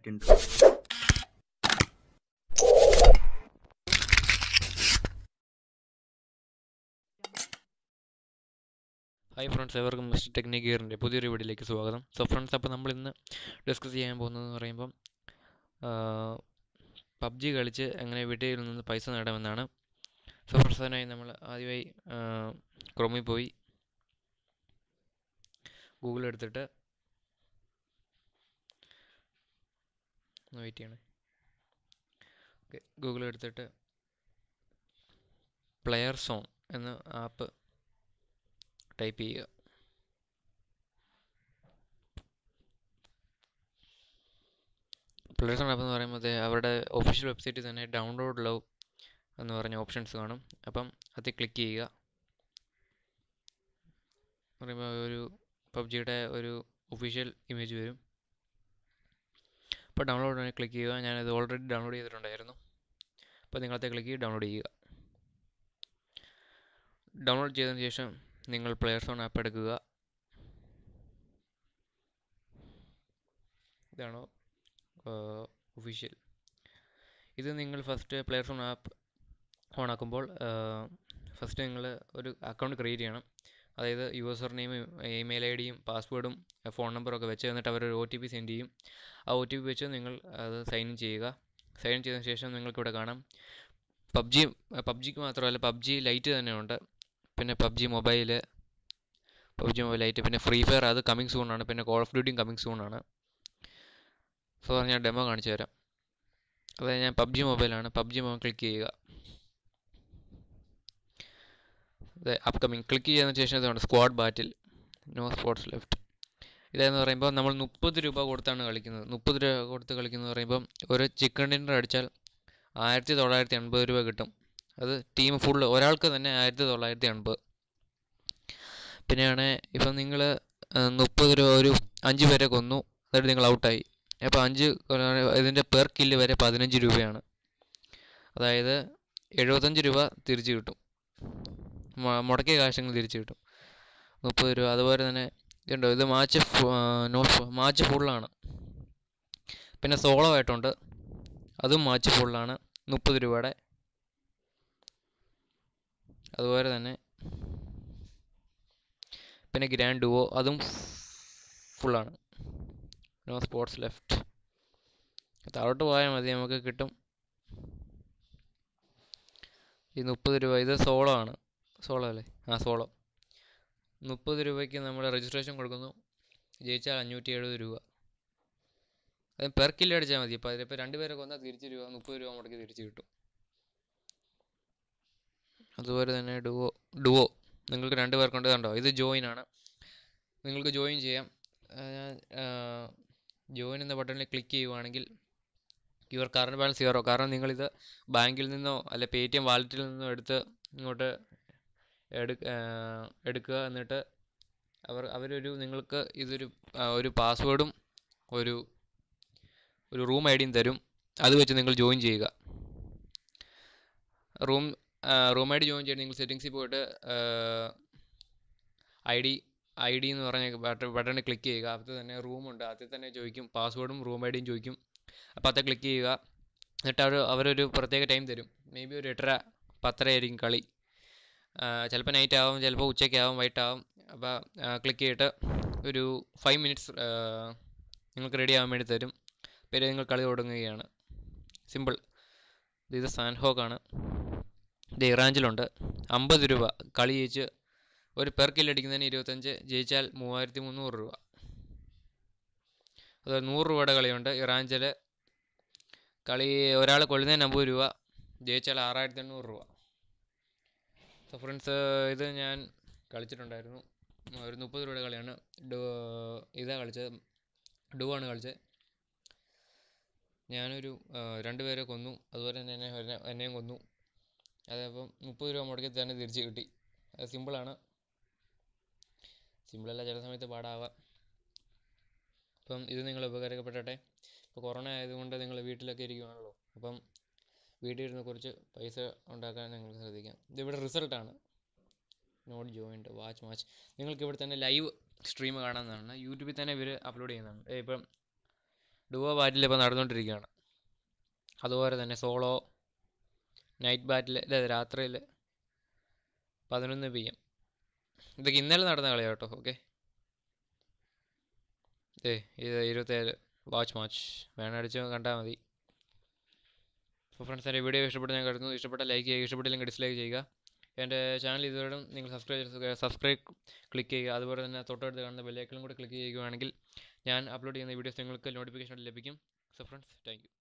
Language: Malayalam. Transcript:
Start intro. ഹായ് ഫ്രണ്ട്സ് എവർക്കും മിസ്റ്റർ ടെക്നിക് ഗിയറിൻ്റെ പുതിയൊരു വീഡിയോയിലേക്ക് സ്വാഗതം സോ ഫ്രണ്ട്സ് അപ്പോൾ നമ്മൾ ഇന്ന് ഡിസ്കസ് ചെയ്യാൻ പോകുന്നതെന്ന് പറയുമ്പം പബ്ജി കളിച്ച് എങ്ങനെ വീട്ടിൽ നിന്ന് പൈസ നേടാമെന്നാണ് സോ ഫ്രണ്ട്സ് അതിനായി നമ്മൾ ആദ്യമായി ക്രോമിൽ പോയി ഗൂഗിൾ എടുത്തിട്ട് വെയിറ്റ് ചെയ്യണേ ഓക്കെ ഗൂഗിൾ എടുത്തിട്ട് പ്ലെയർ സോൺ എന്ന ആപ്പ് ടൈപ്പ് ചെയ്യുക പ്ലേഴ്സ് ആപ്പ് എന്ന് പറയുമ്പോൾ അവരുടെ ഒഫീഷ്യൽ വെബ്സൈറ്റിൽ തന്നെ ഡൗൺലോഡ് ലവ് എന്ന് പറഞ്ഞ ഓപ്ഷൻസ് കാണും അപ്പം അതിൽ ക്ലിക്ക് ചെയ്യുക പറയുമ്പോൾ ഒരു പബ്ജിയുടെ ഒരു ഒഫീഷ്യൽ ഇമേജ് വരും അപ്പോൾ ഡൗൺലോഡ് ക്ലിക്ക് ചെയ്യുക ഞാനത് ഓൾറെഡി ഡൗൺലോഡ് ചെയ്തിട്ടുണ്ടായിരുന്നു അപ്പോൾ നിങ്ങളത്തെ ക്ലിക്ക് ചെയ്ത് ഡൗൺലോഡ് ചെയ്യുക ഡൗൺലോഡ് ചെയ്തതിന് ശേഷം നിങ്ങൾ പ്ലെയർസ് ഓൺ ആപ്പ് എടുക്കുക ഇതാണോ ഒഫീഷ്യൽ ഇത് നിങ്ങൾ first players on app on ആക്കുമ്പോൾ ഫസ്റ്റ് നിങ്ങൾ ഒരു അക്കൗണ്ട് ക്രിയേറ്റ് ചെയ്യണം അതായത് യൂസർ നെയിമും ഇമെയിൽ ഐ ഡിയും പാസ്വേഡും ഫോൺ നമ്പറും ഒക്കെ വെച്ച് എന്നിട്ട് അവരൊരു ഒ ടി പി സെൻഡ് ചെയ്യും ആ ഒ ടി പി വെച്ച് നിങ്ങൾ അത് സൈൻ ഇൻ ചെയ്യുക സൈൻ ഇൻ ചെയ്തതിന് ശേഷം നിങ്ങൾക്കിവിടെ കാണാം പബ്ജി പബ്ജിക്ക് മാത്രമല്ല പബ്ജി ലൈറ്റ് തന്നെയുണ്ട് പിന്നെ പബ്ജി മൊബൈൽ പബ്ജി മൊബൈലായിട്ട് പിന്നെ ഫ്രീ ഫയർ അത് കമ്മിങ് സൂൺ ആണ് പിന്നെ കോൾ ഓഫ് ഡ്യൂട്ടിയും കമ്മിങ് സൂൺ ആണ് സോ ഞാൻ ഡെമോ കാണിച്ചു തരാം അതായത് ഞാൻ പബ്ജി മൊബൈലാണ് പബ്ജി മൊബൈൽ ക്ലിക്ക് ചെയ്യുക അതെ അപ്കമിങ് ക്ലിക്ക് ചെയ്തതിന് ശേഷം ഇതാണ് squad battle no sports left ഇതെന്ന് പറയുമ്പോൾ നമ്മൾ മുപ്പത് രൂപ കൊടുത്താണ് കളിക്കുന്നത് മുപ്പത് രൂപ കൊടുത്ത് കളിക്കുന്നത് പറയുമ്പം ഒരു ചിക്കൻ ഡിന്നർ അടിച്ചാൽ ആയിരത്തി തൊള്ളായിരത്തി എൺപത് രൂപ കിട്ടും അത് ടീം ഫുള്ള് ഒരാൾക്ക് തന്നെ ആയിരത്തി തൊള്ളായിരത്തി എൺപത് പിന്നെയാണ് ഇപ്പം നിങ്ങൾ മുപ്പത് രൂപ ഒരു അഞ്ച് പേരെ കൊന്നു എന്നിട്ട് നിങ്ങൾ ഔട്ടായി അപ്പോൾ അഞ്ച് ഇതിൻ്റെ പെർ കില്ല് വരെ പതിനഞ്ച് രൂപയാണ് അതായത് എഴുപത്തഞ്ച് രൂപ തിരിച്ച് കിട്ടും മുടക്കിയ കാശങ്ങൾ തിരിച്ച് കിട്ടും മുപ്പത് രൂപ അതുപോലെ തന്നെ ഇതുണ്ടോ ഇത് മാച്ച് നോ മാച്ച് ഫുള്ളാണ് പിന്നെ സോളോ ആയിട്ടുണ്ട് അതും മാച്ച് ഫുള്ളാണ് മുപ്പത് രൂപയുടെ അതുപോലെ തന്നെ പിന്നെ ഗ്രാൻഡ് ഡുവോ അതും ഫുള്ളാണ് നോ സ്പോർട്സ് ലെഫ്റ്റ് താഴോട്ട് പോയാൽ മതി നമുക്ക് കിട്ടും ഈ മുപ്പത് രൂപ ഇത് സോളോ ആണ് സോളോ അല്ലേ ആ സോളോ മുപ്പത് രൂപയ്ക്ക് നമ്മൾ രജിസ്ട്രേഷൻ കൊടുക്കുന്നു ജയിച്ചാൽ അഞ്ഞൂറ്റി എഴുപത് രൂപ അത് പെർ കിലോ അടിച്ചാൽ മതി ഇപ്പോൾ അതിലിപ്പോൾ രണ്ട് പേരെ കൊന്നാൽ തിരിച്ച് രൂപ മുപ്പത് രൂപ മുടക്കി തിരിച്ച് കിട്ടും അതുപോലെ തന്നെ ഡുവോ ഡുവോ നിങ്ങൾക്ക് രണ്ട് പേർക്കുണ്ട് കണ്ടോ ഇത് ജോയിൻ ആണ് നിങ്ങൾക്ക് ജോയിൻ ചെയ്യാം ഞാൻ ജോയിൻ എന്ന ബട്ടണിൽ ക്ലിക്ക് ചെയ്യുവാണെങ്കിൽ യുവർ കറണ്ട് ബാലൻസ് സീറോ കാരണം നിങ്ങളിത് ബാങ്കിൽ നിന്നോ അല്ലെ പേ ടി എം വാലറ്റിൽ നിന്നോ എടുത്ത് ഇങ്ങോട്ട് എടു എടുക്കുക എന്നിട്ട് അവർ അവരൊരു നിങ്ങൾക്ക് ഇതൊരു ഒരു പാസ്വേഡും ഒരു ഒരു റൂം ഐ ഡിയും തരും അത് വെച്ച് നിങ്ങൾ ജോയിൻ ചെയ്യുക room room I D join ചെയ്യാൻ നിങ്ങൾ സെറ്റിങ്സിൽ പോയിട്ട് ഐ ഡി ഐ ഡി എന്ന് പറഞ്ഞ ബട്ടൺ ബട്ടണിൽ ക്ലിക്ക് ചെയ്യുക അതിൽ തന്നെ റൂമുണ്ട് അതിൽ തന്നെ ചോദിക്കും പാസ്വേഡും റൂം ഐ ഡിയും ചോദിക്കും അപ്പോൾ അത് ക്ലിക്ക് ചെയ്യുക എന്നിട്ട് അവർ അവരൊരു പ്രത്യേക ടൈം തരും മേ ബി ഒരു എട്ടര പത്തര ആയിരിക്കും കളി ചിലപ്പോൾ നൈറ്റ് ആവും ചിലപ്പോൾ ഉച്ചയ്ക്കാവും വൈകിട്ടാവും അപ്പോൾ ക്ലിക്ക് ചെയ്തിട്ട് ഒരു ഫൈവ് മിനിറ്റ്സ് നിങ്ങൾക്ക് റെഡി ആവാൻ വേണ്ടി തരും പിന്നെ നിങ്ങൾ കളി തുടങ്ങുകയാണ് സിമ്പിൾ ഇത് സാൻഹോക്കാണ് ഇത് ഇറാഞ്ചിലുണ്ട് അമ്പത് രൂപ കളി ജയിച്ച് ഒരു പെർ കില്ല് അടിക്കുന്നതിന് ഇരുപത്തഞ്ച് ജയിച്ചാൽ മൂവായിരത്തി മുന്നൂറ് രൂപ അത് നൂറ് രൂപയുടെ കളിയുണ്ട് ഇറാഞ്ചിൽ കളി ഒരാൾ കൊള്ളുന്നതിന് അമ്പത് രൂപ ജയിച്ചാൽ ആറായിരത്തി എണ്ണൂറ് രൂപ സോ ഫ്രണ്ട്സ് ഇത് ഞാൻ കളിച്ചിട്ടുണ്ടായിരുന്നു ഒരു മുപ്പത് രൂപയുടെ കളിയാണ് ഡു ഇതാ കളിച്ചത് ഡു ആണ് കളിച്ചത് ഞാനൊരു രണ്ട് പേരെ കൊന്നു അതുപോലെ തന്നെ എന്നെ എന്നെയും കൊന്നു അതപ്പം മുപ്പത് രൂപ മുടക്കി തന്നെ തിരിച്ച് കിട്ടി അത് സിമ്പിളാണ് സിമ്പിളല്ല ചില സമയത്ത് പാടാവാം അപ്പം ഇത് നിങ്ങൾ ഉപകാരപ്പെടട്ടെ ഇപ്പോൾ കൊറോണ ആയതുകൊണ്ട് നിങ്ങൾ വീട്ടിലൊക്കെ ഇരിക്കുവാണല്ലോ അപ്പം വീട്ടിൽ ഇരുന്ന് കുറച്ച് പൈസ ഉണ്ടാക്കാൻ നിങ്ങൾ ശ്രദ്ധിക്കാം ഇതിവിടെ റിസൾട്ടാണ് നോട്ട് ജോയിൻഡ് വാച്ച് മാച്ച് നിങ്ങൾക്ക് ഇവിടെ തന്നെ ലൈവ് സ്ട്രീം കാണാവുന്നതാണ് യൂട്യൂബിൽ തന്നെ ഇവർ അപ്ലോഡ് ചെയ്യുന്നതാണ് ഏ, ഇപ്പം ഡുവോ ബാറ്റിൽ ഇപ്പോൾ നടന്നുകൊണ്ടിരിക്കുകയാണ് അതുപോലെ തന്നെ സോളോ നൈറ്റ് ബാറ്റിൽ അതായത് രാത്രിയിൽ പതിനൊന്ന് പി എം ഇതൊക്കെ ഇന്നലെ നടന്ന കളിയാണ് കേട്ടോ ഓക്കെ ഏ ഇത് ഇരുപത്തേഴ് വാച്ച് മാച്ച് വേണം അടിച്ച് കണ്ടാൽ മതി അപ്പോൾ ഫ്രണ്ട്സ് എൻ്റെ വീഡിയോ ഇഷ്ടപ്പെട്ട് ഞാൻ കരുതുന്നു ഇഷ്ടപ്പെട്ട ലൈക്ക് ചെയ്യുക ഇഷ്ടപ്പെട്ടില്ലെങ്കിൽ ഡിസ്ലൈക്ക് ചെയ്യുക എൻ്റെ ചാനൽ ഇതുവരെ നിങ്ങൾ സബ്സ്ക്രൈബ് സബ്സ്ക്രൈബ് ക്ലിക്ക് ചെയ്യുക അതുപോലെ തന്നെ തൊട്ടടുത്ത് കാണുന്ന ബെല്ലൈക്കലും കൂടെ ക്ലിക്ക് ചെയ്യുകയാണെങ്കിൽ ഞാൻ അപ്ലോഡ് ചെയ്യുന്ന വീഡിയോസ് നിങ്ങൾക്ക് നോട്ടിഫിക്കേഷൻ ലഭിക്കും സോ ഫ്രണ്ട്സ് താങ്ക്